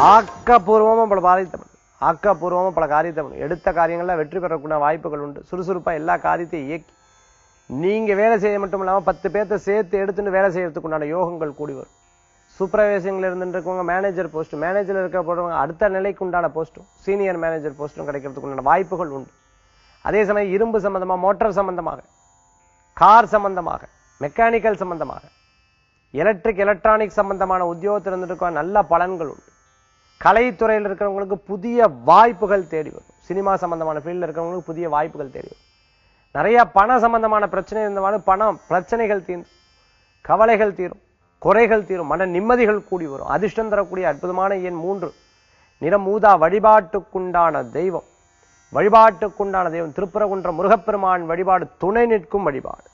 ஆக்கப்பூர்வமா பல காரியத்தை பண்ணும் ஆக்கப்பூர்வமா பல காரியத்தை பண்ணும் எடுத்த காரியங்கள்ல வெற்றி பெறக்கூடிய வாய்ப்புகள் உண்டு சுறுசுறுப்பா எல்லா காரியத்தையும் இயக்கி நீங்க வேலை செய்ய மட்டும் இல்லாம பத்து பேர்த்த சேர்த்து எடுத்துட்டு வேலை செய்யறதுக்கு உண்டான யோகங்கள் கூடி வரும் சூப்பர்வைசிங்ல இருந்துட்டு இருக்கவங்க மேனேஜர் போஸ்ட் மேனேஜர்ல இருக்க போறவங்க அடுத்த நிலைக்கு உண்டான போஸ்ட்டும் சீனியர் மேனேஜர் போஸ்ட்டும் கிடைக்கிறதுக்கு உண்டான வாய்ப்புகள் உண்டு அதே சமயம் இரும்பு சம்பந்தமா மோட்டார் சம்பந்தமாக கார் சம்பந்தமாக மெக்கானிக்கல் சம்பந்தமாக எலக்ட்ரிக் எலக்ட்ரானிக் சம்பந்தமான உத்தியோகத்தில் இருந்துட்டு நல்ல பலன்கள் உண்டு கலைத்துறையில் இருக்கிறவங்களுக்கு புதிய வாய்ப்புகள் தேடி வரும் சினிமா சம்பந்தமான ஃபீல்டில் இருக்கிறவங்களுக்கு புதிய வாய்ப்புகள் தேடி வரும் நிறைய பண சம்பந்தமான பிரச்சனை இருந்தவாலும் பணம் பிரச்சனைகள் தீரும் கவலைகள் தீரும் குறைகள் தீரும் மன நிம்மதிகள் கூடி வரும் அதிர்ஷ்டம் தரக்கூடிய அற்புதமான எண் மூன்று நிறம் ஊதா வழிபாட்டுக்குண்டான தெய்வம் வழிபாட்டுக்குண்டான தெய்வம் திருப்பரங்குன்ற முருகப்பெருமான் வழிபாடு துணை நிற்கும் வழிபாடு